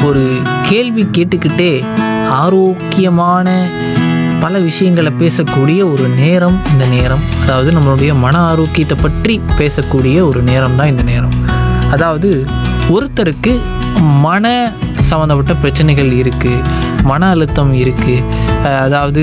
ஒரு கேள்வி கேட்டுக்கிட்டே ஆரோக்கியமான பல விஷயங்களை பேசக்கூடிய ஒரு நேரம் இந்த நேரம் அதாவது நம்மளுடைய மன ஆரோக்கியத்தை பற்றி பேசக்கூடிய ஒரு நேரம் தான் இந்த நேரம் அதாவது ஒருத்தருக்கு மன சம்மந்தப்பட்ட பிரச்சனைகள் இருக்குது மன அழுத்தம் இருக்குது அதாவது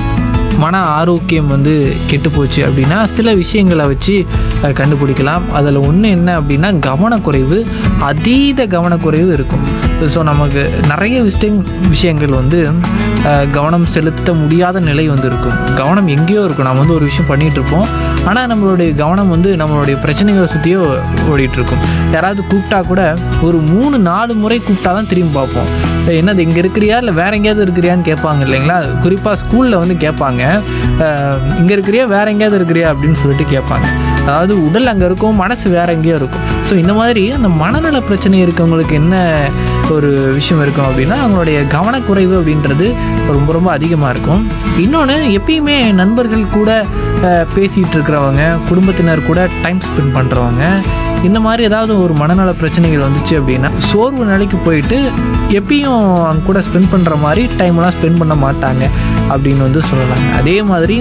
மன ஆரோக்கியம் வந்து கெட்டு போச்சு அப்படின்னா சில விஷயங்களை வச்சு அஹ், கண்டுபிடிக்கலாம் அதில் ஒன்று என்ன அப்படின்னா கவனக்குறைவு அதீத கவனக்குறைவு இருக்கும் ஸோ நமக்கு நிறைய விஷயம் விஷயங்கள் வந்து அஹ், கவனம் செலுத்த முடியாத நிலை வந்து இருக்கும் கவனம் எங்கேயோ இருக்கும் நம்ம வந்து ஒரு விஷயம் பண்ணிகிட்டு இருப்போம் ஆனால் நம்மளுடைய கவனம் வந்து நம்மளுடைய பிரச்சனைகளை சுற்றியோ ஓடிட்டு இருக்கும் யாராவது கூப்பிட்டா கூட ஒரு மூணு நாலு முறை கூப்பிட்டா தான் திரும்பி பார்ப்போம் "ஏய், என்னது இங்கே இருக்கிறியா இல்லை வேற எங்கேயாவது இருக்கிறியான்னு கேட்பாங்க இல்லைங்களா குறிப்பாக ஸ்கூலில் வந்து கேட்பாங்க இங்கே இருக்கிறியா வேற எங்கேயாவது இருக்கிறியா அப்படின்னு சொல்லிட்டு கேட்பாங்க அதாவது உடல் அங்கே இருக்கும் மனசு வேற எங்கேயோ இருக்கும் ஸோ இந்த மாதிரி அந்த மனநல பிரச்சனை இருக்கவங்களுக்கு என்ன ஒரு விஷயம் இருக்கும் அப்படின்னா அவங்களுடைய கவனக்குறைவு அப்படின்றது ரொம்ப ரொம்ப அதிகமாக இருக்கும் இன்னொன்று எப்பயுமே நண்பர்கள் கூட அஹ், பேசிகிட்டு இருக்கிறவங்க குடும்பத்தினர் கூட டைம் ஸ்பெண்ட் பண்ணுறவங்க இந்த மாதிரி ஏதாவது ஒரு மனநல பிரச்சனைகள் வந்துச்சு அப்படின்னா சோர்வு நிலைக்கு போயிட்டு எப்பயும் அவங்க கூட ஸ்பெண்ட் பண்ணுற மாதிரி டைம்லாம் ஸ்பெண்ட் பண்ண மாட்டாங்க அப்படின்னு வந்து சொல்லலாங்க அதே மாதிரி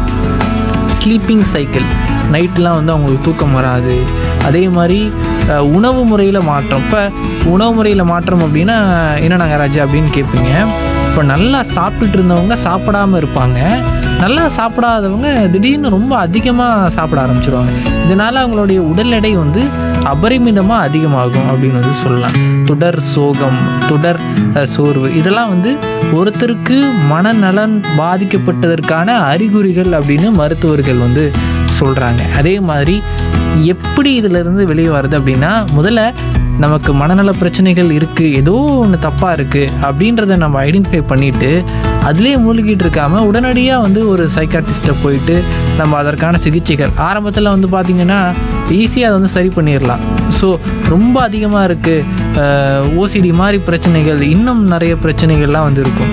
ஸ்லீப்பிங் சைக்கிள் நைட்லாம் வந்து அவங்களுக்கு தூக்கம் வராது அதே மாதிரி அஹ், உணவு முறையில் மாற்றம் இப்போ உணவு முறையில் மாற்றம் அப்படின்னா என்ன நாகராஜா அப்படின்னு கேட்பீங்க இப்போ நல்லா சாப்பிட்டுட்டு இருந்தவங்க சாப்பிடாம இருப்பாங்க நல்லா சாப்பிடாதவங்க திடீர்னு ரொம்ப அதிகமாக சாப்பிட ஆரம்பிச்சிருவாங்க இதனால் அவங்களுடைய உடல் எடை வந்து அபரிமிதமாக அதிகமாகும் அப்படின்னு வந்து சொல்லலாம் தொடர் சோகம் தொடர் அஹ், சோர்வு இதெல்லாம் வந்து ஒருத்தருக்கு மனநலன் பாதிக்கப்பட்டதற்கான அறிகுறிகள் அப்படின்னு மருத்துவர்கள் வந்து சொல்கிறாங்க அதே மாதிரி எப்படி இதிலிருந்து வெளியே வருது அப்படின்னா முதல்ல நமக்கு மனநல பிரச்சனைகள் இருக்குது ஏதோ ஒன்று தப்பாக இருக்குது அப்படின்றத நம்ம ஐடென்டிஃபை பண்ணிவிட்டு அதுலேயே மூழ்கிட்டு இருக்காமல் உடனடியாக வந்து ஒரு சைக்காட்டிஸ்ட்டை போயிட்டு நம்ம அதற்கான சிகிச்சைகள் ஆரம்பத்தில் வந்து பார்த்திங்கன்னா ஈஸியாக அதை வந்து சரி பண்ணிடலாம் ஸோ ரொம்ப அதிகமாக இருக்குது ஓசிடி மாதிரி பிரச்சனைகள் இன்னும் நிறைய பிரச்சனைகள்லாம் வந்து இருக்கும்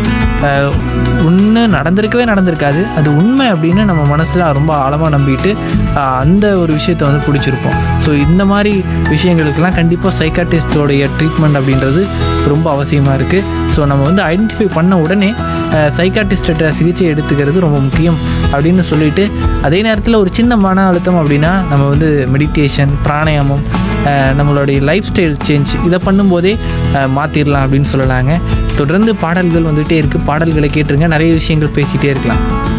ஒன்று நடந்திருக்கவே நடந்திருக்காது அது உண்மை அப்படின்னு நம்ம மனசில் ரொம்ப ஆழமாக நம்பிட்டு ஆஹ், அந்த ஒரு விஷயத்தை வந்து பிடிச்சிருப்போம் ஸோ இந்த மாதிரி விஷயங்களுக்கெல்லாம் கண்டிப்பாக சைக்காட்டிஸ்டோடைய ட்ரீட்மெண்ட் அப்படின்றது ரொம்ப அவசியமாக இருக்குது ஸோ நம்ம வந்து ஐடென்டிஃபை பண்ண உடனே சைக்காட்டிஸ்ட்ட சிகிச்சை எடுத்துக்கிறது ரொம்ப முக்கியம் அப்படின்னு சொல்லிட்டு அதே நேரத்தில் ஒரு சின்ன மன அழுத்தம் அப்படின்னா நம்ம வந்து மெடிடேஷன் பிராணாயாமம் அஹ், நம்மளுடைய லைஃப் ஸ்டைல் சேஞ்ச் இதை பண்ணும்போதே அஹ், மாற்றிடலாம் அப்படின்னு சொல்லலாங்க தொடர்ந்து பாடல்கள் வந்துகிட்டே இருக்குது பாடல்களை கேட்டுருங்க நிறைய விஷயங்கள் பேசிகிட்டே இருக்கலாம்